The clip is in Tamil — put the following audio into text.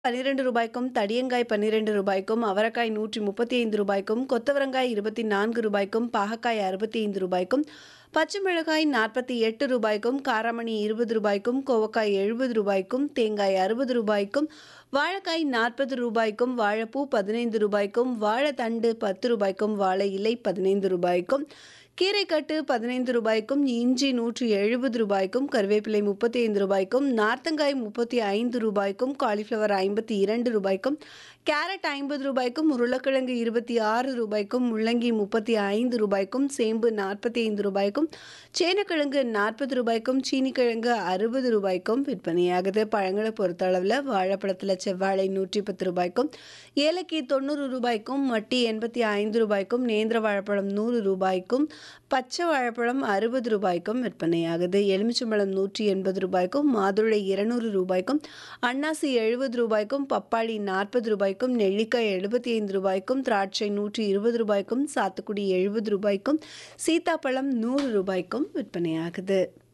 பன்னிரண்டு ரூபாய்க்கும், தடியங்காய் பன்னிரண்டு ரூபாய்க்கும், அவரைக்காய் நூற்றி முப்பத்தைந்து ரூபாய்க்கும், கொத்தவரங்காய் இருபத்தி நான்கு ரூபாய்க்கும், பாகக்காய் அறுபத்தைந்து ரூபாய்க்கும், பச்சை மிளகாய் நாற்பத்தி எட்டு ரூபாய்க்கும், காராமணி இருபது ரூபாய்க்கும், கோவக்காய் எழுபது ரூபாய்க்கும், தேங்காய் அறுபது ரூபாய்க்கும், வாழைக்காய் நாற்பது ரூபாய்க்கும், வாழைப்பூ பதினைந்து ரூபாய்க்கும், வாழைத்தண்டு பத்து ரூபாய்க்கும், வாழை இலை பதினைந்து ரூபாய்க்கும், கீரைக்கட்டு பதினைந்து ரூபாய்க்கும், இஞ்சி நூற்றி எழுபது ரூபாய்க்கும், கருவேப்பிலை முப்பத்தி ஐந்து ரூபாய்க்கும், நார்த்தங்காய் முப்பத்தி ஐந்து ரூபாய்க்கும், காலிஃப்ளவர் ஐம்பத்தி இரண்டு ரூபாய்க்கும், கேரட் ஐம்பது ரூபாய்க்கும், உருளைக்கிழங்கு இருபத்தி ஆறு ரூபாய்க்கும், முள்ளங்கி முப்பத்தி ஐந்து ரூபாய்க்கும், சேம்பு நாற்பத்தி ஐந்து ரூபாய்க்கும், சேனக்கிழங்கு நாற்பது ரூபாய்க்கும், சீனிக்கிழங்கு அறுபது ரூபாய்க்கும் விற்பனையாகுது பழங்களை பொறுத்தளவில் வாழைப்பழத்தில் செவ்வாழை நூற்றி பத்து ரூபாய்க்கும், ஏலக்கி தொண்ணூறு ரூபாய்க்கும், மட்டி எண்பத்தி ஐந்து ரூபாய்க்கும், நேந்திர வாழைப்பழம் நூறு ரூபாய்க்கும், பச்சை வாழைப்பழம் அறுபது ரூபாய்க்கும் விற்பனையாகுது எலுமிச்சம்பழம் நூற்றி எண்பது ரூபாய்க்கும், மாதுளை இருநூறு ரூபாய்க்கும், அன்னாசி எழுபது ரூபாய்க்கும், பப்பாளி நாற்பது ரூபாய்க்கும், நெல்லிக்காய் எழுபத்தி ஐந்து ரூபாய்க்கும், திராட்சை நூற்றி இருபது ரூபாய்க்கும், சாத்துக்குடி எழுபது ரூபாய்க்கும், சீத்தாப்பழம் நூறு ரூபாய்க்கும் விற்பனையாகுது